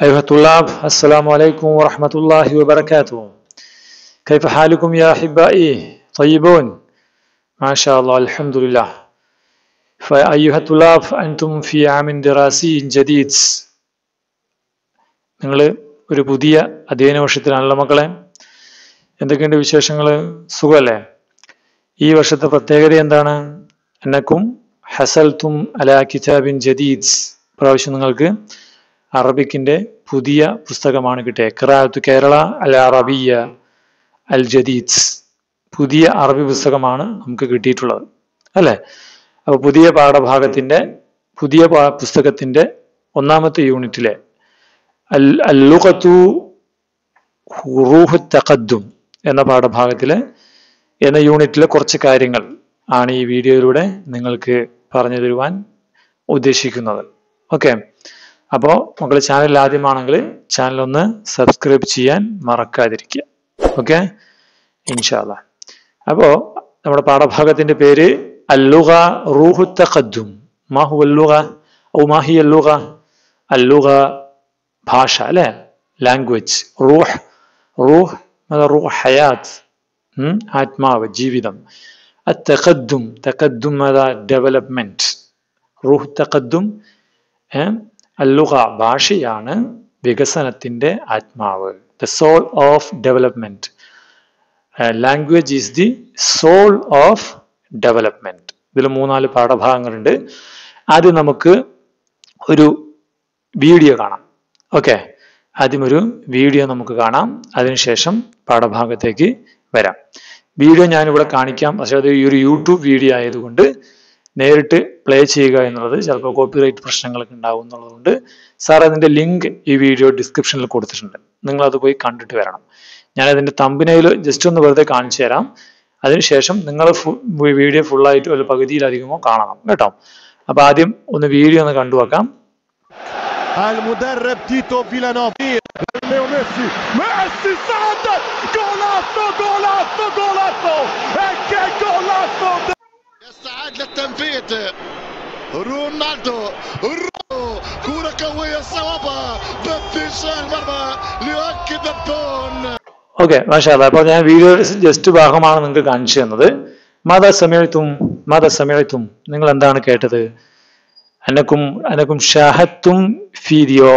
أيها الطلاب السلام عليكم ورحمة الله وبركاته كيف حالكم يا أحبائي طيبون ما شاء الله الحمد لله فأيها الطلاب أنتم في عام دراسي جديد നിങ്ങൾ ഒരു പുതിയ അധ്യയന വർഷത്തിലാണല്ലോ മക്കളെ എന്തൊക്കെയുണ്ട് വിശേഷങ്ങൾ സുഖമല്ലേ ഈ വർഷത്തെ പ്രത്യേകത എന്താണ് എന്നക്കും ഹസൽത്തും അലാ കിതാബിൻ ജദീദ് പ്രാവശ്യം നിങ്ങൾക്ക് അറബിക്കിന്റെ പുതിയ പുസ്തകമാണ് കിട്ടിയത് ഖിറാഅത്തു കേരള അൽ അറബിയ അൽ ജദീദ് പുതിയ അറബി പുസ്തകമാണ് നമുക്ക് കിട്ടിയിട്ടുള്ളത് അല്ലെ അപ്പൊ പുതിയ പാഠഭാഗത്തിന്റെ പുതിയ പാ- പുസ്തകത്തിന്റെ ഒന്നാമത്തെ യൂണിറ്റിലെ അൽ അല്ലുഖത്തു റൂഹു തഖദ്ദും എന്ന പാഠഭാഗത്തിലെ എന്ന യൂണിറ്റിലെ കുറച്ച് കാര്യങ്ങൾ ആണ് ഈ വീഡിയോയിലൂടെ നിങ്ങൾക്ക് പറഞ്ഞു തരുവാൻ ഉദ്ദേശിക്കുന്നത് ഓക്കെ അപ്പോൾ മക്കൾ ചാനൽ ആദ്യമാണെങ്കിൽ ചാനൽ ഒന്ന് സബ്സ്ക്രൈബ് ചെയ്യാൻ മറക്കാതിരിക്കുക ഓക്കെ ഇൻഷാല്ല അപ്പോൾ നമ്മുടെ പാഠഭാഗത്തിന്റെ പേര് അല്ലുക റൂഹു തഖദ്ദും മാഹു അല്ലുക ഔ മാഹി അല്ലുക അല്ലുക ഭാഷ അല്ലെ ലാംഗ്വേജ് റൂഹ് റൂഹ് മത റൂഹ് ഹയാത്ത് ഉം, ആത്മാവ് ജീവിതം التقدم تقدم ماذا development റൂഹ് തഖദ്ദും അല്ലുക ഭാഷയാണ് വികസനത്തിന്റെ ആത്മാവ് the soul of development language is the soul of development ഇതിൽ മൂന്നാല് പാഠഭാഗങ്ങളുണ്ട് ആദ്യം നമുക്ക് ഒരു വീഡിയോ കാണാം ഓക്കെ ആദ്യം ഒരു വീഡിയോ നമുക്ക് കാണാം അതിനുശേഷം പാഠഭാഗത്തേക്ക് വരാം വീഡിയോ ഞാനിവിടെ കാണിക്കാം പക്ഷേ അത് ഈ ഒരു യൂട്യൂബ് വീഡിയോ ആയതുകൊണ്ട് നേരിട്ട് പ്ലേ ചെയ്യുക എന്നുള്ളത് ചിലപ്പോൾ കോപ്പിറൈറ്റ് പ്രശ്നങ്ങളൊക്കെ ഉണ്ടാവും എന്നുള്ളതുകൊണ്ട് സാർ അതിന്റെ ലിങ്ക് ഈ വീഡിയോ ഡിസ്ക്രിപ്ഷനിൽ കൊടുത്തിട്ടുണ്ട് നിങ്ങൾ അത് പോയി കണ്ടിട്ട് വരണം ഞാൻ അതിന്റെ തമ്പിനയിൽ ജസ്റ്റ് ഒന്ന് വെറുതെ കാണിച്ചു തരാം അതിനുശേഷം നിങ്ങൾ വീഡിയോ ഫുള്ളായിട്ട് ഒരു പകുതിയിലധികമോ കാണണം കേട്ടോ അപ്പൊ ആദ്യം ഒന്ന് വീഡിയോ ഒന്ന് കണ്ടുവെക്കാം المدرب تيتو فيلانوفي ليو ميسي ميسي صعدت جولاتو جولاتو جولاتو هيك جولاتو يستعد للتنفيذ رونالدو رو كرة قوية صوابها باتجاه المرمى ليؤكد الجول ഓക്കെ മാഷാല്ല അപ്പോൾ ഞാൻ വീഡിയോ ജസ്റ്റ് ഭാഗമാണ് നിങ്ങൾക്ക് കാണിച്ചു തന്നത് മത സമയത്തും മത സമയത്തും നിങ്ങൾ എന്താണ് കേട്ടത് അനക്കും അനക്കും ഷാഹത്തും ഫീഡിയോ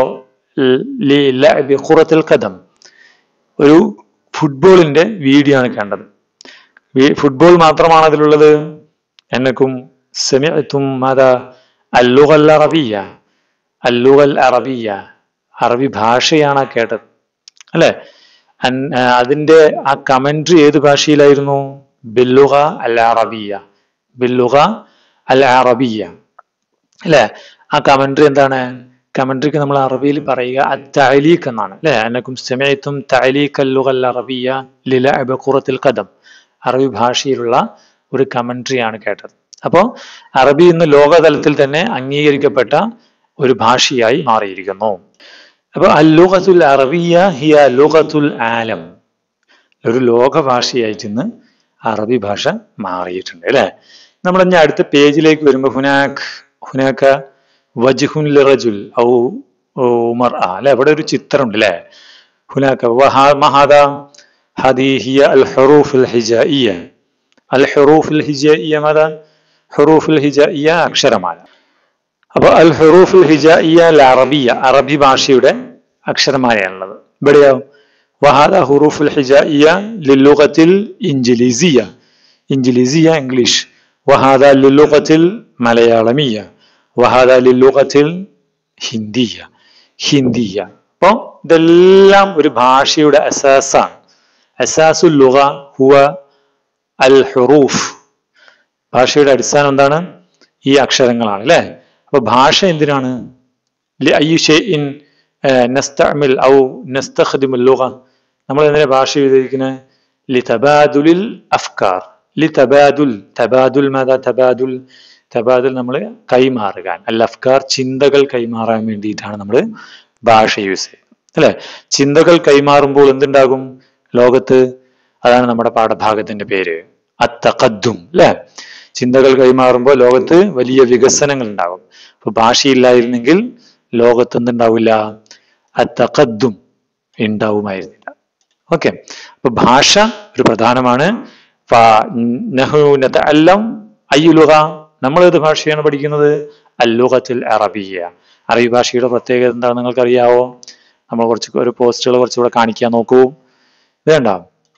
ഖുറത്തിൽ കഥം ഒരു ഫുട്ബോളിന്റെ വീഡിയോ ആണ് കണ്ടത് വി- ഫുട്ബോൾ മാത്രമാണ് അതിലുള്ളത് എന്നക്കും സമയത്തും മത അല്ലുകൽ അറബിയ അല്ലുകൽ അറബിയ അറബി ഭാഷയാണ് ആ കേട്ടത് അല്ലെ അൻ- ആ, അതിന്റെ ആ കമന്ററി ഏത് ഭാഷയിലായിരുന്നു ബില്ലുക അൽ അറബിയ ബില്ലുക അൽ അറബിയ അല്ലെ ആ കമന്ററി എന്താണ് കമന്ററിക്ക് നമ്മൾ അറബിയിൽ പറയുക തഅലീഖ് എന്നാണ് അല്ലെ അനക്കും സമയത്തും തഅലീഖ് അല്ലുക അൽ അറബിയ ലിലഅബ ഖുറത്തിൽ ഖദം അറബി ഭാഷയിലുള്ള ഒരു കമന്ററി ആണ് കേട്ടത് അപ്പോൾ അറബി ഇന്ന് ലോകതലത്തിൽ തന്നെ അംഗീകരിക്കപ്പെട്ട ഒരു ഭാഷയായി മാറിയിരിക്കുന്നു അപ്പൊ അല്ലുഖത്തുൽ അറബിയ ഹിയ ലുഖത്തുൽ ആലം ഒരു ലോക ഭാഷയായിട്ട് ഇന്ന് അറബി ഭാഷ മാറിയിട്ടുണ്ട് അല്ലെ നമ്മൾ ഇനി അടുത്ത പേജിലേക്ക് വരുമ്പോൾ ഹുനാഖ് ഹുനാക്ക വജ്ഹുൻ ലിറജുൽ ഔ ഉമർ ആ അല്ലെ ഇവിടെ ഒരു ചിത്രമുണ്ട് അല്ലെ ഹുനാക്ക വഹാ മഹാദ ഹദി ഹിയ അൽ ഹുറൂഫുൽ ഹിജായിയ അൽ ഹുറൂഫുൽ ഹിജായിയ മത ഹുറൂഫുൽ ഹിജായിയ അക്ഷരമാല അപ്പൊ അൽ ഹുറൂഫുൽ ഹിജായിയ അൽ അറബിയ അറബി ഭാഷയുടെ അക്ഷരമാലയാണുള്ളത് ഇവിടെയോ വഹാദ ഹുറൂഫുൽ ഹിജായിയ ലില്ലുഖത്തിൽ ഇഞ്ചിലിസിയ ഇഞ്ചിലിസിയ ഇംഗ്ലീഷ് വഹാദ ലില്ലുഖത്തിൽ മലയാളമിയ വഹാദ ലില്ലുഖത്തിൽ ഹിന്ദിയ ഹിന്ദിയ അപ്പൊ ഇതെല്ലാം ഒരു ഭാഷയുടെ അസാസാണ് അസാസുൽ ലുഗ ഹുവ അൽ ഹുറൂഫ് ഭാഷയുടെ അടിസ്ഥാനം എന്താണ് ഈ അക്ഷരങ്ങളാണ് അല്ലെ അപ്പൊ ഭാഷ എന്തിനാണ് لأي شيء آه، نستعمل أو نستخدم اللغة നമ്മൾ എന്തിനാ ഭാഷ ഉപയോഗിക്കുന്നത് ലിതബാദുലിൽ അഫ്കാർ ലിതബാദുൽ തബാദുൽ മാതാ തബാദുൽ തബാദുൽ നമ്മൾ കൈമാറുക അൽ അഫ്കാർ ചിന്തകൾ കൈമാറാൻ വേണ്ടിയിട്ടാണ് നമ്മൾ ഭാഷ യൂസ് ചെയ്യുന്നത് അല്ലെ ചിന്തകൾ കൈമാറുമ്പോൾ എന്തുണ്ടാകും ലോകത്ത് അതാണ് നമ്മുടെ പാഠഭാഗത്തിന്റെ പേര് അത്തഖദ്ദും അല്ലെ ചിന്തകൾ കൈമാറുമ്പോൾ ലോകത്ത് വലിയ വികസനങ്ങൾ ഉണ്ടാകും അപ്പൊ ഭാഷയില്ലായിരുന്നെങ്കിൽ ലോകത്ത് എന്തുണ്ടാവില്ല അത്തഖദ്ദും ഉണ്ടാവുമായിരുന്നില്ല ഓക്കെ അപ്പൊ ഭാഷ ഒരു പ്രധാനമാണ് അല്ലം അയ്യുലുഹ നമ്മൾ ഏത് ഭാഷയാണ് പഠിക്കുന്നത് അല്ലുഹത്തിൽ അറബിയ അറബി ഭാഷയുടെ പ്രത്യേകത എന്താണ് നിങ്ങൾക്കറിയാവോ നമ്മൾ കുറച്ച് ഒരു പോസ്റ്റുകൾ കുറച്ചുകൂടെ കാണിക്കാൻ നോക്കൂ ഇത് കണ്ടോ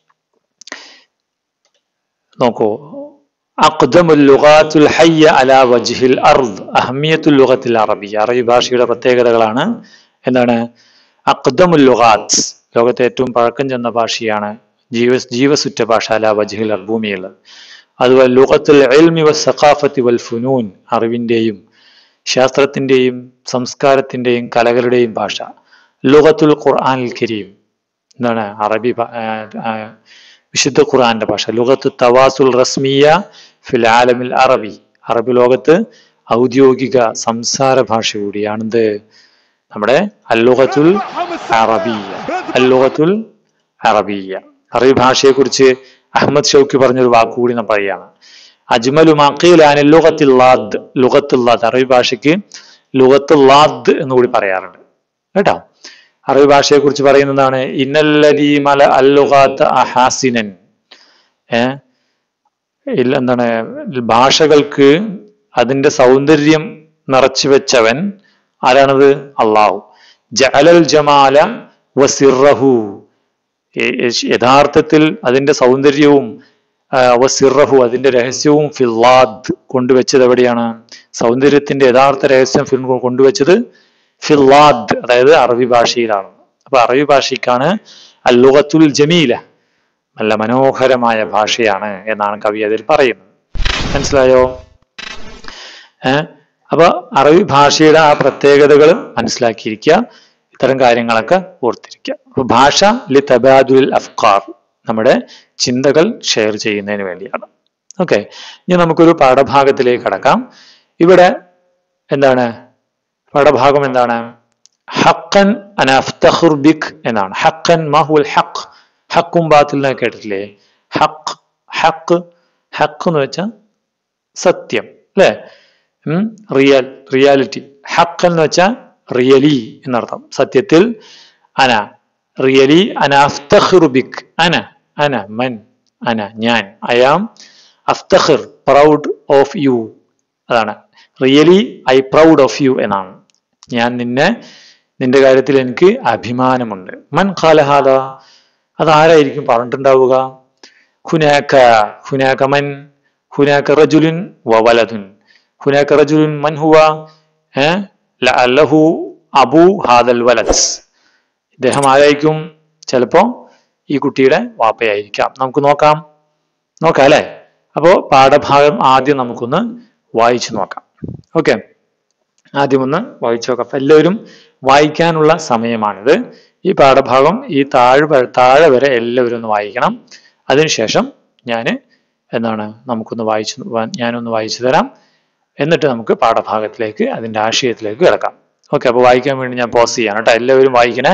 നോക്കൂ അഖ്ദമുൽ ലുഗാത്തുൽ ഹയ്യ അലാ വജ്ഹിൽ അർദ് അഹ്മിയത്തുൽ ലുഗത്തിൽ അറബിയ അറബി ഭാഷയുടെ പ്രത്യേകതകളാണ് എന്താണ് അഖ്ദമുൽ ലുഗാത്ത് ലോകത്തെ ഏറ്റവും പഴക്കം ചെന്ന ഭാഷയാണ് ജീവ ജീവസുറ്റ ഭാഷ അലാ വജ്ഹിൽ അർ ഭൂമിയുള്ളത് അതുപോലെ ലുഗത്തുൽ ഇൽമി വ സഖാഫത്തി വൽ ഫുനൂൻ അറിവിന്റെയും ശാസ്ത്രത്തിന്റെയും സംസ്കാരത്തിന്റെയും കലകളുടെയും ഭാഷ ലുഗത്തുൽ ഖുർആനിൽ കരീം എന്താണ് അറബി ഭ- ആ, ആ, വിശുദ്ധ ഖുർആന്റെ ഭാഷ ലുഗത്ത് തവാസുൽ റസ്മിയ ഫിൽ ആലമിൽ അറബി അറബി ലോകത്ത് ഔദ്യോഗിക സംസാര ഭാഷ കൂടിയാണിത് നമ്മുടെ അല്ലുഗത്തുൽ അറബിയ അല്ലുഗത്തുൽ അറബിയ അറബി ഭാഷയെ കുറിച്ച് അഹമ്മദ് ഷൗക്കി പറഞ്ഞൊരു വാക്കുകൂടി നാം പറയാണ് അജ്മലു മക്കീലാന് ലുഗത്തുല്ലാദ് ലുഗത്തുല്ലാദ് അറബി ഭാഷയ്ക്ക് ലുഗത്തുല്ലാദ് എന്ന് കൂടി പറയാറുണ്ട് കേട്ടോ അറബി ഭാഷയെ കുറിച്ച് പറയുന്നതാണ് ഇന്നല്ലദീ മല അല്ലുഗാത്ത് അഹാസിനൻ ഏ ഇല്ല എന്താണ് ഭാഷകൾക്ക് അതിന്റെ സൗന്ദര്യം നിറച്ചു വെച്ചവൻ ആരാണത് അള്ളാഹു ജഅലൽ ജമാല വസിറഹു ഏ- ഏ- യഥാർത്ഥത്തിൽ അതിന്റെ സൗന്ദര്യവും ആ, വസിറഹു അതിന്റെ രഹസ്യവും ഫില്ലാദ് കൊണ്ടുവച്ചത് എവിടെയാണ് സൗന്ദര്യത്തിന്റെ യഥാർത്ഥ രഹസ്യം ഫിൽ കൊണ്ടുവച്ചത് ഫില്ലാദ് അതായത് അറബി ഭാഷയിലാണ് അപ്പൊ അറബി ഭാഷയ്ക്കാണ് അല്ലുഗത്തുൽ ജമീല നല്ല മനോഹരമായ ഭാഷയാണ് എന്നാണ് കവി അതിൽ പറയുന്നത് മനസ്സിലായോ ഏഹ് അപ്പൊ അറബി ഭാഷയുടെ ആ പ്രത്യേകതകൾ മനസ്സിലാക്കിയിരിക്കുക ഇത്തരം കാര്യങ്ങളൊക്കെ ഓർത്തിരിക്കുക അപ്പൊ ഭാഷ ലി തബാദുൽ അഫ്കാർ നമ്മുടെ ചിന്തകൾ ഷെയർ ചെയ്യുന്നതിന് വേണ്ടിയാണ് ഓക്കെ ഇനി നമുക്കൊരു പാഠഭാഗത്തിലേക്ക് കടക്കാം ഇവിടെ എന്താണ് പാഠഭാഗം എന്താണ് ഹക്കൻ അനഫ്തഖുർ ബിക് എന്നാണ് ഹക്കൻ മഹുൽ ഹക്ക് ഹക്കും ബാത്തിൽ കേട്ടിട്ടില്ലേ ഹക്ക് ഹക്ക് ഹക്ക് എന്ന് വെച്ചാൽ സത്യം അല്ലേ റിയൽ റിയാലിറ്റി ഹക്ക് എന്ന് വെച്ചാൽ റിയലി എന്നർത്ഥം സത്യത്തിൽ അന റിയലി അന അഫ്തഖിറു ബിക് അന അന മൻ അന ഞാൻ ഐ ആം അഫ്തഖിർ പ്രൗഡ് ഓഫ് യു അതാണ് really I proud of you എന്നാണ് ഞാൻ നിന്നെ നിന്റെ കാര്യത്തിൽ എനിക്ക് അഭിമാനമുണ്ട് മൻ ഖാലഹാദ അതാരായിരിക്കും പറഞ്ഞിട്ടുണ്ടാവുക ഹുനാക്ക ഹുനാക്ക മൻ ഹുനാക്ക റജുലുൻ വവലതുൻ ഹുനാക്ക റജുലുൻ മൻ ഹുവ ഏ ലഅല്ലഹു അബു ഹാദൽ വലദ് ഇദ്ദേഹം ആരായിരിക്കും ചിലപ്പോ ഈ കുട്ടിയുടെ വാപ്പയായിരിക്കാം നമുക്ക് നോക്കാം നോക്കാം അല്ലെ അപ്പോ പാഠഭാഗം ആദ്യം നമുക്കൊന്ന് വായിച്ചു നോക്കാം ഓക്കെ ആദ്യം ഒന്ന് വായിച്ചു നോക്കാം അപ്പൊ എല്ലാവരും വായിക്കാനുള്ള സമയമാണിത് ഈ പാഠഭാഗം ഈ താഴെ വ- താഴെ വരെ എല്ലാവരും ഒന്ന് വായിക്കണം അതിനുശേഷം ഞാൻ എന്താണ് നമുക്കൊന്ന് വായിച്ചു വാ- ഞാനൊന്ന് വായിച്ചു തരാം എന്നിട്ട് നമുക്ക് പാഠഭാഗത്തിലേക്ക് അതിന്റെ ആശയത്തിലേക്ക് കിടക്കാം ഓക്കെ അപ്പൊ വായിക്കാൻ വേണ്ടി ഞാൻ പോസ് ചെയ്യാണ് കേട്ടോ എല്ലാവരും വായിക്കണേ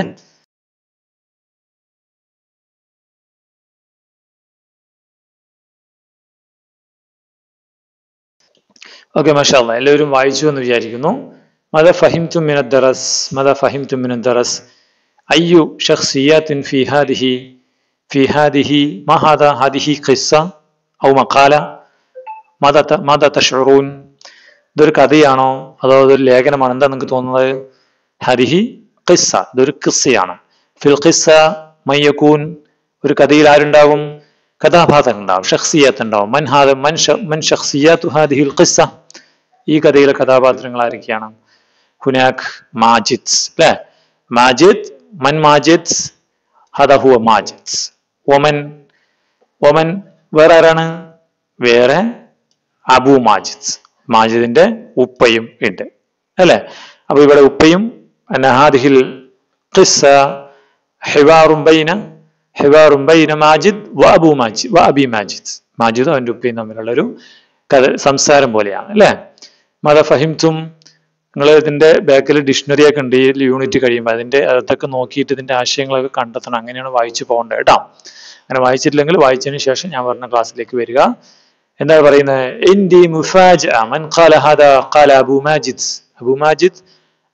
ഓക്കെ മഷാല്ല എല്ലാവരും വായിച്ചു എന്ന് വിചാരിക്കുന്നു മത ഫഹിംതു മിന ദറസ് മത ഫഹിംതു മിന ദറസ് അയ്യു ഷഖ്സിയാത്തിൻ ഫി ഹാദിഹി ഫി ഹാദിഹി മാ ഹാദാ ഹാദിഹി ഖിസ്സ ഔ മഖാല മത മത തഷറൂൻ ഇതൊരു കഥയാണോ അതോ ഇതൊരു ലേഖനമാണ് എന്താ നിങ്ങൾക്ക് തോന്നുന്നത് ഹരിഹി ഖിസ്സ ഇതൊരു ഖിസ്സയാണ് ഫിൽ ഖിസ്സ മയ്യക്കൂൻ ഒരു കഥയിൽ ആരുണ്ടാകും കഥാപാത്രം ഉണ്ടാവും ഷഖ്സിയാത്ത് ഉണ്ടാവും മൻ ഹാദ മൻ ഷ- മൻ ഷഖ്സിയാത്തു ഹാദിഹിൽ ഖിസ്സ ഈ കഥയിലെ കഥാപാത്രങ്ങൾ ആരൊക്കെയാണ് ഹുനാഖ് മാജിദ് അല്ലെ മാജിദ് മൻ മാജിദ് ഹദ ഹുവ മാജിദ് ഒമൻ ഒമൻ വേറെ ആരാണ് വേറെ അബു മാജിദ് മാജിദിന്റെ ഉപ്പയും ഉണ്ട് അല്ലെ അപ്പൊ ഇവിടെ ഉപ്പയും നഹാദിഹിൽ ഖിസ്സ ഹിവാറും ബൈന ഹിവാറും ബൈന മാജിദ് വ അബു മാജിദ് വ അബി മാജിദ് മാജിദും അവന്റെ ഉപ്പയും തമ്മിലുള്ള ഒരു കഥ സംസാരം പോലെയാണ് അല്ലെ മത ഫഹിംതും നിങ്ങൾ ഇതിന്റെ ബാക്കിൽ ഡിക്ഷണറി ഒക്കെ ഉണ്ട് ഈ യൂണിറ്റ് കഴിയുമ്പോൾ അതിന്റെ അതൊക്കെ നോക്കിയിട്ട് ഇതിന്റെ ആശയങ്ങളൊക്കെ കണ്ടെത്തണം അങ്ങനെയാണ് വായിച്ചു പോകേണ്ടത് കേട്ടോ അങ്ങനെ വായിച്ചിട്ടില്ലെങ്കിൽ വായിച്ചതിന് ശേഷം ഞാൻ പറഞ്ഞ ക്ലാസ്സിലേക്ക് വരിക എന്താ പറയുന്നത് ഇന്ത്യ മുഫാജ് മൻ ഖാല ഹദാ ഖാല അബു മാജിദ് അബു മാജിദ്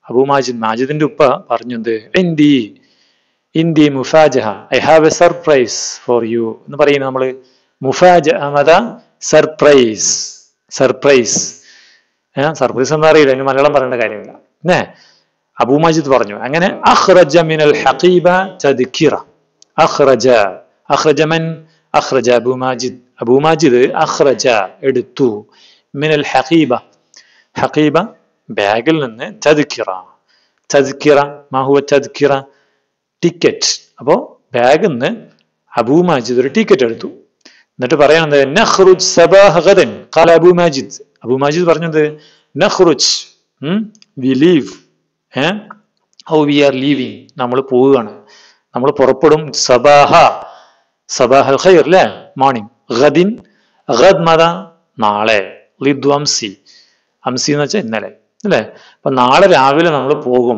അബൂ മാജിദ് മാജിദിന്റെ ഉപ്പ പറഞ്ഞത് ഇന്തി ഇന്തി മുഫാജഹ I have a surprise for you എന്ന് പറയുന്നത് നമ്മള് മുഫാജ അമത സർപ്രൈസ് സർപ്രൈസ് ഏഹ് സർപ്രൈസ് എന്താ അറിയില്ല അതിന് മലയാളം പറയേണ്ട കാര്യമില്ല ഏ അബൂ മാജിദ് പറഞ്ഞു അങ്ങനെ അഖ്റജ മിനൽ ഹഖീബ തദ്കിറ അഖ്റജ അഖ്റജ മൻ അഖ്റജ അബൂ മാജിദ് അബൂ മാജിദ് അഖ്റജ എടുത്തു മിനൽ ഹഖീബ ഹഖീബ ബാഗിൽ നിന്ന് തദ്കിറ തദ്കിറ മാഹുവ തദ്കിറ ടിക്കറ്റ് അപ്പോ ബാഗിൽ നിന്ന് അബൂ മാജിദ് ഒരു ടിക്കറ്റ് എടുത്തു എന്നിട്ട് പറയണത് നഖ്റുജ് സബാഹ ഗദൻ ഖാല അബൂ മാജിദ് അബൂ മാജിദ് പറഞ്ഞത് നഖ്റുജ് വി ലീവ് ഏ ഹൗ വി ആർ ലീവിങ് നമ്മൾ പോവുകയാണ് നമ്മൾ പുറപ്പെടും സബാഹ സബാഹ ഖൈർ അല്ലേ മോർണിംഗ് ഗദിൻ ഗദ് മത നാളെ ലിദ്വ അംസി അംസി എന്ന് വെച്ചാൽ ഇന്നലെ അല്ലേ അപ്പൊ നാളെ രാവിലെ നമ്മൾ പോകും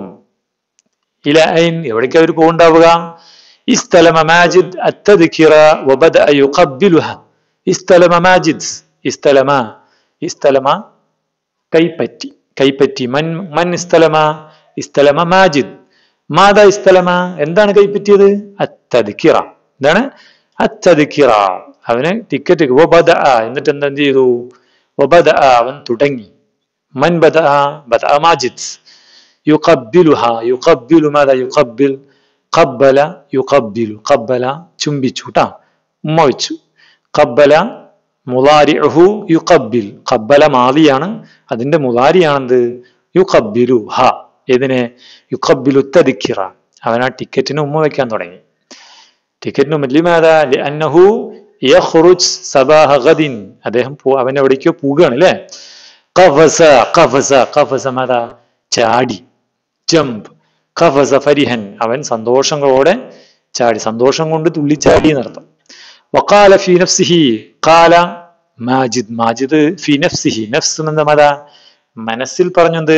ഇല ഐൻ എവിടേക്കാ അവർ പോകുണ്ടാവുക ഇസ്തലമ മാജിദ് അത്തദ്കിറ വബദഅ യുഖബ്ബിലുഹ ഇസ്തലമ മാജിദ് ഇസ്തലമ ഇസ്തലമ കൈപ്പറ്റി കൈപ്പറ്റി മൻ മൻ ഇസ്തലമ ഇസ്തലമ മാജിദ് മാതാ ഇസ്തലമ എന്താണ് കൈപ്പറ്റിയത് അത്തദ്കിറ എന്താണ് അത്തദ്കിറ അവന് ടിക്കറ്റ് വബദ എന്നിട്ട് എന്താ എന്ത് ചെയ്തു വബദ അവൻ തുടങ്ങി മൻ ബദ ബദ മാജിദ് യുഖബ്ബിലുഹ യുഖബ്ബിലു മാതാ യുഖബ്ബിൽ ഖബ്ബല യുഖബ്ബിലു ഖബ്ബല ചുംബിച്ചു ട്ടാ ഉമ്മ വെച്ചു ഖബ്ബല മുലാരിഹു യുഖബ്ബിൽ ഖബ്ബല മാലിയാണ് അതിന്റെ മുലാരിയാണെന്ത് യുഖബ്ബിലു ഹ ഇതിനെ യുഖബ്ബിലു തദിക്കിറ അവൻ ആ ടിക്കറ്റിന് ഉമ്മ വെക്കാൻ തുടങ്ങി ടിക്കറ്റിന് മല്ലിമാത അന്നഹു യഖ്റുജ് സബാഹ ഗദിൻ അദ്ദേഹം പോ- അവൻ എവിടേക്കോ പോവുകയാണ് അല്ലേ ഖഫസ ഖഫസ ഖഫസ മാതാ ചാടി ജംപ് ഖഫസ ഫരിഹൻ അവൻ സന്തോഷങ്ങളോടെ ചാടി സന്തോഷം കൊണ്ട് തുള്ളിച്ചാടി എന്നർത്ഥം വക്കാല ഫി നഫ്സിഹി കാല മാജിദ് മാജിദ് ഫി നഫ്സിഹി നഫ്സ് എന്ന മത മനസ്സിൽ പറഞ്ഞത്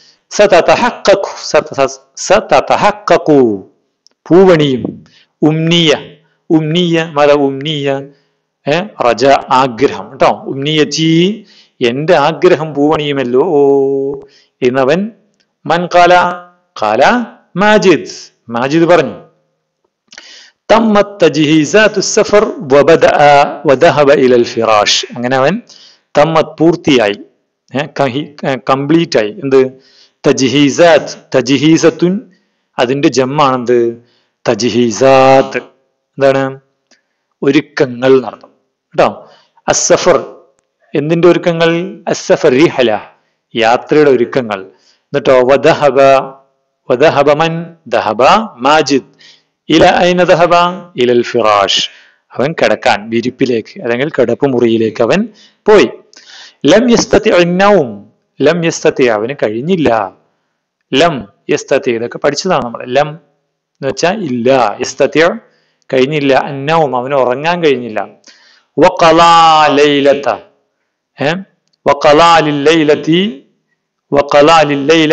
സതതഹഖഖു സത- സതതഹഖഖു പൂവണിയും ഉംനിയ ഉംനിയ മത ഉംനിയ ഏ റജ ആഗ്രഹം കേട്ടോ ഉംനിയച്ചി എന്റെ ആഗ്രഹം പൂവണിയുമല്ലോ എന്നവൻ മൻ കാല കാല മാജിദ് മാജിദ് പറഞ്ഞു തമ്മത്ത് തജ്ഹീസാത്തു സഫർ വബദഅ വദഹബ ഇലൽ ഫിറാഷ് അങ്ങനെ അവൻ തമ്മത്ത് പൂർത്തിയായി കംപ്ലീറ്റ് ആയി എന്ത് തജ്ഹീസാത്ത് തജ്ഹീസത്തുൻ അതിന്റെ ജമ്മാണെന്ത് തജ്ഹീസാത്ത് എന്താണ് ഒരുക്കങ്ങൾ നടത്തും കേട്ടോ അസഫർ എന്തിന്റെ ഒരുക്കങ്ങൾ അസഫർ റിഹല യാത്രയുടെ ഒരുക്കങ്ങൾ എന്നിട്ടോ വദഹബ വദഹബ മൻ ദഹബ മാജിദ് ഇല ഐന ദഹബ ഇലൽ ഫിറാഷ് അവൻ കിടക്കാൻ വിരിപ്പിലേക്ക് അല്ലെങ്കിൽ കിടപ്പ് മുറിയിലേക്ക് അവൻ പോയി ലം യസ്തത്തി നൗം ലം യസ്തത്തി അവന് കഴിഞ്ഞില്ല ലം യസ്തത്തി ഇതൊക്കെ പഠിച്ചതാണ് നമ്മൾ ലം എന്ന് വെച്ചാൽ ഇല്ല യസ്തത്തി കഴിഞ്ഞില്ല അന്നവും അവന് ഉറങ്ങാൻ കഴിഞ്ഞില്ല വഖലാ ലൈലത ഏ വഖലാ ലില്ലൈലതി വഖലാ ലില്ലൈല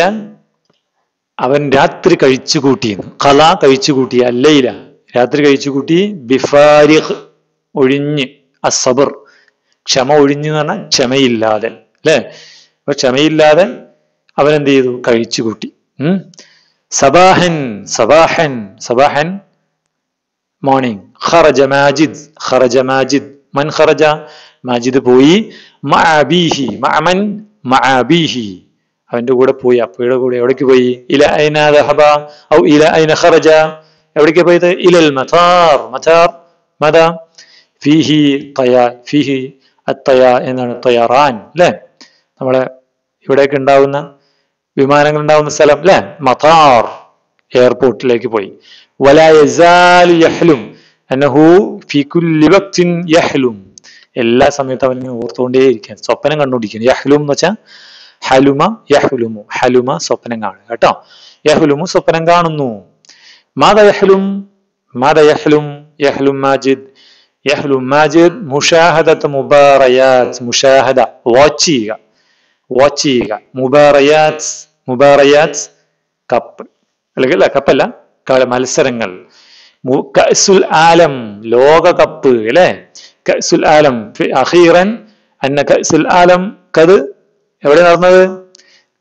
അവൻ രാത്രി കഴിച്ചു കൂട്ടിയെന്ന് കല കഴിച്ചു കൂട്ടി അല്ലയില രാത്രി കഴിച്ചു കൂട്ടി ബിഫാരിഖ് ഒഴിഞ്ഞ് അസബർ ക്ഷമ ഒഴിഞ്ഞ് എന്ന് പറഞ്ഞാൽ ക്ഷമയില്ലാതെ അല്ലെ അപ്പൊ ക്ഷമയില്ലാതെ അവൻ എന്ത് ചെയ്തു കഴിച്ചു കൂട്ടി ഉം സബാഹൻ സബാഹൻ സബാഹൻ മോർണിംഗ് ഖറജ മാജിദ് ഖറജ മാജിദ് മൻ ഖറജ മാജിദ് പോയി മഅബീഹി മഅമൻ മഅബീഹി അവന്റെ കൂടെ പോയി അപ്പയുടെ കൂടെ എവിടേക്ക് പോയി ഇല ഐന ദഹബ ഔ ഇല ഐന ഖറജ എവിടേക്ക് പോയത് ഇലൽ മതാർ മതാർ മത ഫീഹി തയാ ഫീഹി അത്തയാ എന്നാണ് തയ്യാറാൻ അല്ലേ നമ്മളെ ഇവിടെയൊക്കെ ഉണ്ടാവുന്ന വിമാനങ്ങൾ ഉണ്ടാവുന്ന സ്ഥലം അല്ലേ മതാർ എയർപോർട്ടിലേക്ക് പോയി വലാ യസാലു യഹ്ലും അന്നഹു ഫി കുല്ലി വക്തിൻ യഹ്ലും എല്ലാ സമയത്തും അവൻ ഇങ്ങനെ ഓർത്തുകൊണ്ടേയിരിക്കാൻ സ്വപ്നം കണ്ടുകൊണ്ടിരിക്കുന്നു യഹ്ലും എന്ന് വെച്ചാൽ ഹലുമ യഹ്ലുമു ഹലുമ സ്വപ്നം കാണുക കേട്ടോ യഹ്ലുമു സ്വപ്നം കാണുന്നു മാത യഹ്ലും മാത യഹ്ലും യഹ്ലും മാജിദ് യഹ്ലും മാജിദ് മുഷാഹദത്ത് മുബാറയാത്ത് മുഷാഹദ വാച്ച് ചെയ്യുക വാച്ച് ചെയ്യുക മുബാറയാത്ത് മുബാറയാത്ത് കപ്പ് അല്ലെങ്കിൽ അല്ല കപ്പല്ല കള മത്സരങ്ങൾ മു- കഅസുൽ ആലം ലോകകപ്പ് അല്ലെ കഅസുൽ ആലം ഫി- അഖീറൻ അന്ന കഅസുൽ ആലം കത് എവിടെ നടന്നത്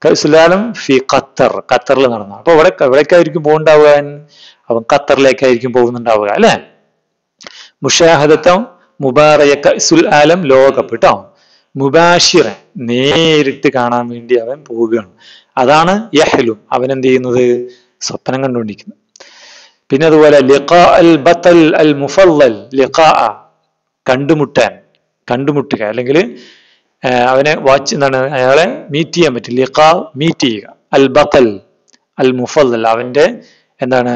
കൗസുലാലം ഫി ഖത്തർ ഖത്തറിൽ നടന്നു അപ്പൊ ഇവിടെ എവിടേക്കായിരിക്കും പോകുന്നുണ്ടാവുക അവൻ ഖത്തറിലേക്കായിരിക്കും പോകുന്നുണ്ടാവുക അല്ലെ മുഷാഹദത്തം മുബാറയ കസുൽ ആലം ലോകകപ്പ് കേട്ടോ മുബാഷിറൻ നേരിട്ട് കാണാൻ വേണ്ടി അവൻ പോവുകയാണ് അതാണ് യഹ്ലും അവൻ എന്ത് ചെയ്യുന്നത് സ്വപ്നം കണ്ടുകൊണ്ടിരിക്കുന്നത് പിന്നെ അതുപോലെ ലിഖാ അൽ ബത്തൽ അൽ മുഫല്ലൽ ലിഖാ കണ്ടുമുട്ടാൻ കണ്ടുമുട്ടുക അല്ലെങ്കിൽ അവനെ വാച്ച് എന്താണ് അയാളെ മീറ്റ് ചെയ്യാൻ പറ്റും ലിഖാ മീറ്റ് ചെയ്യുക അൽ ബത്തൽ അൽ മുഫല്ലൽ അവന്റെ എന്താണ്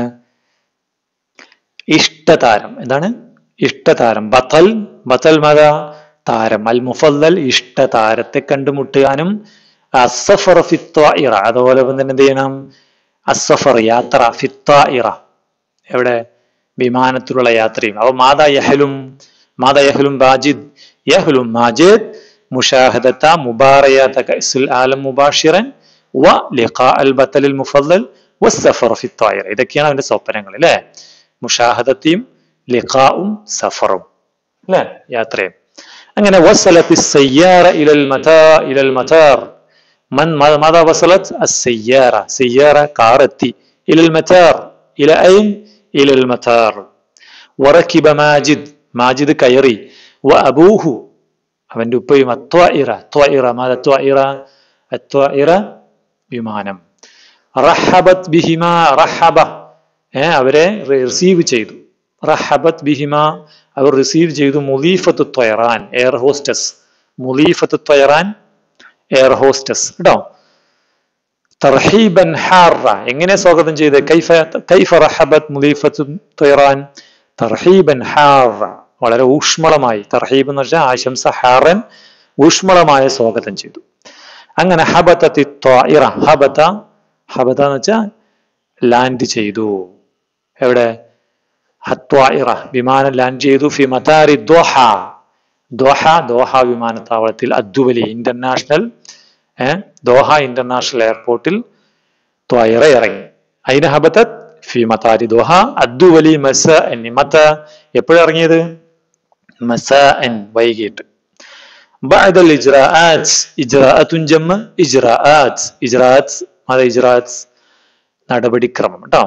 ഇഷ്ടതാരം എന്താണ് ഇഷ്ടതാരം ബത്തൽ ബത്തൽ മത താരം അൽ മുഫല്ലൽ ഇഷ്ടതാരത്തെ കണ്ടുമുട്ടുവാനും അസഫർ ഫിത്വാഇറ അതുപോലെ തന്നെ എന്ത് ചെയ്യണം അസഫർ യാത്ര ഫിത്വാഇറ എവിടെ വിമാനത്തിലുള്ള യാത്രയും അപ്പൊ മാതാ യഹലും മാതാ യഹലും ബാജിദ് യഹലും മാജിദ് മുഷാഹദത്ത മുബാറയാത്ത കൈസുൽ ആലം മുബാഷിറൻ വ ലിഖാ അൽ ബത്തലിൽ മുഫല്ലൽ വസ്സഫർ ഫിത്വായിറ ഇതൊക്കെയാണ് അവന്റെ സ്വപ്നങ്ങൾ അല്ലെ മുഷാഹദത്തിയും ലിഖാവും സഫറും അല്ലെ യാത്രയും അങ്ങനെ വസലത്ത് സയ്യാറ ഇലൽ മതാ ഇലൽ മതാർ من ماذا وصلت السيارة سيارة كارتي إلى المطار إلى أين إلى المطار وركب ماجد ماجد كيري وأبوه അവന്റെ ഉപ്പയും അത്വായിറ ത്വായിറ മാത ത്വായിറ അത്വായിറ വിമാനം റഹബത് ബിഹിമ റഹബ ഏ അവരെ റിസീവ് ചെയ്തു റഹബത് ബിഹിമ അവർ റിസീവ് ചെയ്തു മുലീഫത്ത് ത്വയറാൻ എയർ ഹോസ്റ്റസ് മുലീഫത്ത് ത്വയറാൻ എയർ ഹോസ്റ്റസ് കേട്ടോ തർഹീബൻ ഹാറ എങ്ങനെ സ്വാഗതം ചെയ്ത് കൈഫ കൈഫ റഹബത് മുലീഫത്ത് ത്വയറാൻ തർഹീബൻ ഹാറ വളരെ ഊഷ്മളമായി തർഹീബ് എന്ന് വെച്ചാൽ ആശംസ ഹാറൻ ഊഷ്മളമായ സ്വാഗതം ചെയ്തു അങ്ങനെ ഹബത്തി ത്വായിറ ഹബത്ത ഹബത്ത എന്ന് വെച്ചാൽ ലാൻഡ് ചെയ്തു എവിടെ ഹത്വായിറ വിമാനം ലാൻഡ് ചെയ്തു ഫി മതാരി ദോഹ ദോഹ ദോഹ വിമാനത്താവളത്തിൽ അദ്ദുവലി ഇന്റർനാഷണൽ ഏഹ് ദോഹ ഇന്റർനാഷണൽ എയർപോർട്ടിൽ ത്വായിറ ഇറങ്ങി അതിന് ഹബത്തത് ഫി മതാരി ദോഹ അദ്ദുവലി മസ എന്നി മത്ത എപ്പോഴിറങ്ങിയത് മസ എൻ വൈകിട്ട് بعد الإجراءات إجراءات جم إجراءات إجراءات ماذا إجراءات നടപടിക്രമം കേട്ടോ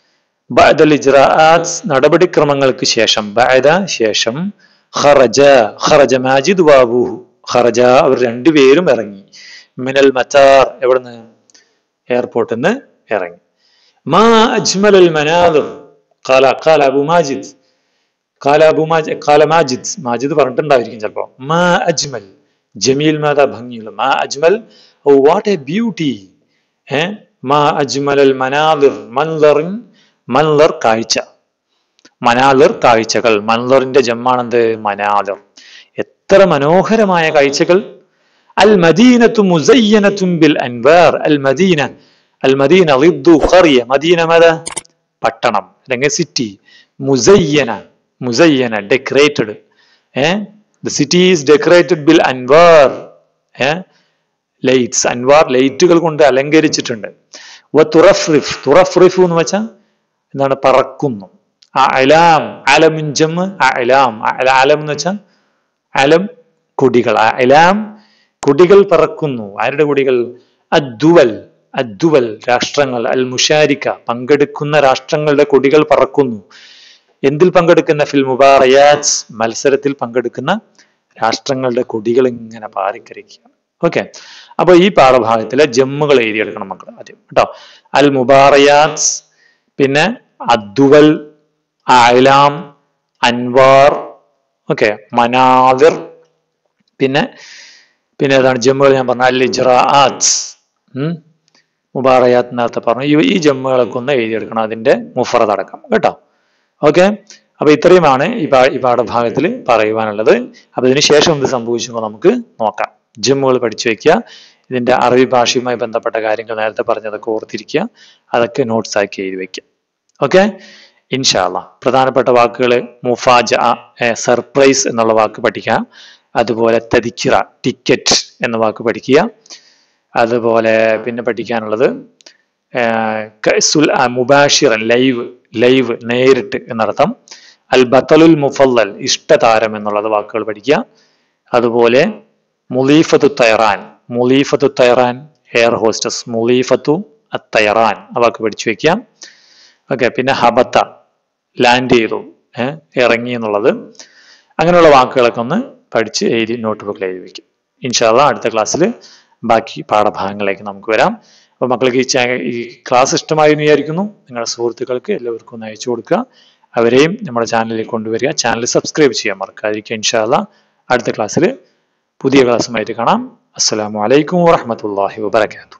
ബഅദൽ ഇജ്റാഅത്ത് നടപടിക്രമങ്ങൾക്ക് ശേഷം ബഅദ ശേഷം ഖറജ ഖറജ മാജിദ് വാബുഹു ഖറജ അവർ രണ്ടുപേരും ഇറങ്ങി മിനൽ മറ്റാർ എവിടുന്ന് എയർപോർട്ടിൽ നിന്ന് ഇറങ്ങി മാ അജ്മൽ അൽ മനാദിർ ഖാല ഖാല അബു മാജിദ് ഖാല അബു മാജിദ് ഖാല മാജിദ് മാജിദ് പറഞ്ഞിട്ടുണ്ടായിരിക്കും ചിലപ്പോ മാ അജ്മൽ ജമീൽ മാതാ ഭംഗിയുള്ള മാ അജ്മൽ ഓ വാട്ട് എ ബ്യൂട്ടി ഏ മാ അജ്മൽ അൽ മനാദിർ മൻലറിൻ മൻലർ കാഴ്ച മനാലിർ കാഴ്ചകൾ മൻലറിന്റെ ജമ്മാണെന്ത് മനാലിർ എത്ര മനോഹരമായ കാഴ്ചകൾ അൽ മദീനത്തു മുസയ്യനത്തും ബിൽ അൻവാർ അൽ മദീന അൽ മദീന റിദ്ദു ഖറിയ മദീന മത പട്ടണം അല്ലെങ്കിൽ സിറ്റി മുസയ്യന മുസയ്യന ഡെക്കറേറ്റഡ് ഏ ദ സിറ്റി ഈസ് ഡെക്കറേറ്റഡ് ബിൽ അൻവാർ ഏ ലൈറ്റ്സ് അൻവാർ ലൈറ്റുകൾ കൊണ്ട് അലങ്കരിച്ചിട്ടുണ്ട് വ തുറഫ്രിഫ് തുറഫ്രിഫു എന്ന് വെച്ചാൽ എന്താണ് പറക്കുന്നു അലാം അലമിഞ്ചം അലാം അലം എന്ന് വെച്ചാൽ അലം കൊടികൾ അലാം കൊടികൾ പറക്കുന്നു ആരുടെ കൊടികൾ അദ്ദുവൽ അദ്ദുവൽ രാഷ്ട്രങ്ങൾ അൽ മുഷാരിക്ക പങ്കെടുക്കുന്ന രാഷ്ട്രങ്ങളുടെ കൊടികൾ പറക്കുന്നു എന്തിൽ പങ്കെടുക്കുന്ന ഫിൽ മുബാറയാസ് മത്സരത്തിൽ പങ്കെടുക്കുന്ന രാഷ്ട്രങ്ങളുടെ കൊടികൾ ഇങ്ങനെ പാറിക്കരിക്കുകയാണ് ഓക്കെ അപ്പൊ ഈ പാഠഭാഗത്തിലെ ജമ്മുകൾ എഴുതിയെടുക്കണം മക്കൾ ആദ്യം കേട്ടോ അൽ മുബാറയാസ് പിന്നെ അദ്ദുവൽ അലാം അൻവാർ ഓക്കെ മനാദിർ പിന്നെ പിന്നെ ഏതാണ് ജമ്മുകൾ ഞാൻ പറഞ്ഞു അൽ ഇജ്റാഅത്ത് മുബാറയാത്ത് നേരത്തെ പറഞ്ഞു ഈ ഈ ജമ്മുകളൊക്കെ ഒന്ന് എഴുതിയെടുക്കണം അതിന്റെ മുഫറത് അടക്കം കേട്ടോ ഓക്കെ അപ്പൊ ഇത്രയുമാണ് ഈ പാ ഈ പാഠഭാഗത്തിൽ പറയുവാനുള്ളത് അപ്പൊ ഇതിന് ശേഷം എന്ത് സംഭവിച്ചു നമുക്ക് നോക്കാം ജമ്മുകൾ പഠിച്ചു വെക്കുക ഇതിന്റെ അറബി ഭാഷയുമായി ബന്ധപ്പെട്ട കാര്യങ്ങൾ നേരത്തെ പറഞ്ഞതൊക്കെ ഓർത്തിരിക്കുക അതൊക്കെ നോട്ട്സ് ആക്കി എഴുതി വെക്കുക ഓക്കെ ഇൻഷാല്ല പ്രധാനപ്പെട്ട വാക്കുകൾ മുഫാജ സർപ്രൈസ് എന്നുള്ള വാക്ക് പഠിക്കുക അതുപോലെ തതിക്കിറ ടിക്കറ്റ് എന്ന വാക്ക് പഠിക്കുക അതുപോലെ പിന്നെ പഠിക്കാനുള്ളത് മുബാഷിറൻ ലൈവ് ലൈവ് നേരിട്ട് എന്നർത്ഥം അൽ ബത്തലുൽ മുഫല്ലൽ ഇഷ്ടതാരം എന്നുള്ളത് വാക്കുകൾ പഠിക്കുക അതുപോലെ മുലീഫത്തു തൈറാൻ മുലീഫത്തു തൈറാൻ എയർ ഹോസ്റ്റസ് മുലീഫത്തു അത്തയറാൻ അവക്ക് പഠിച്ചു വെക്കാം ഓക്കെ പിന്നെ ഹബത്ത ലാൻഡ് ചെയ്തു ഏഹ് ഇറങ്ങി എന്നുള്ളത് അങ്ങനെയുള്ള വാക്കുകളൊക്കെ ഒന്ന് പഠിച്ച് എഴുതി നോട്ട് ബുക്കിൽ എഴുതി വെക്കും ഇൻഷാല്ല അടുത്ത ക്ലാസ്സിൽ ബാക്കി പാഠഭാഗങ്ങളിലേക്ക് നമുക്ക് വരാം അപ്പോൾ മക്കൾക്ക് ഈ ചാ- ഈ ക്ലാസ് ഇഷ്ടമായി എന്ന് വിചാരിക്കുന്നു നിങ്ങളുടെ സുഹൃത്തുക്കൾക്ക് എല്ലാവർക്കും ഒന്ന് അയച്ചു കൊടുക്കുക അവരെയും നമ്മുടെ ചാനലിൽ കൊണ്ടുവരിക ചാനൽ സബ്സ്ക്രൈബ് ചെയ്യാൻ മറക്കാതിരിക്കുക ഇൻഷാല്ല അടുത്ത ക്ലാസ്സിൽ പുതിയ ക്ലാസ്സുമായിട്ട് കാണാം അസ്സലാമു അലൈക്കും വറഹമത്തല്ലാഹി വബർക്കാത്തു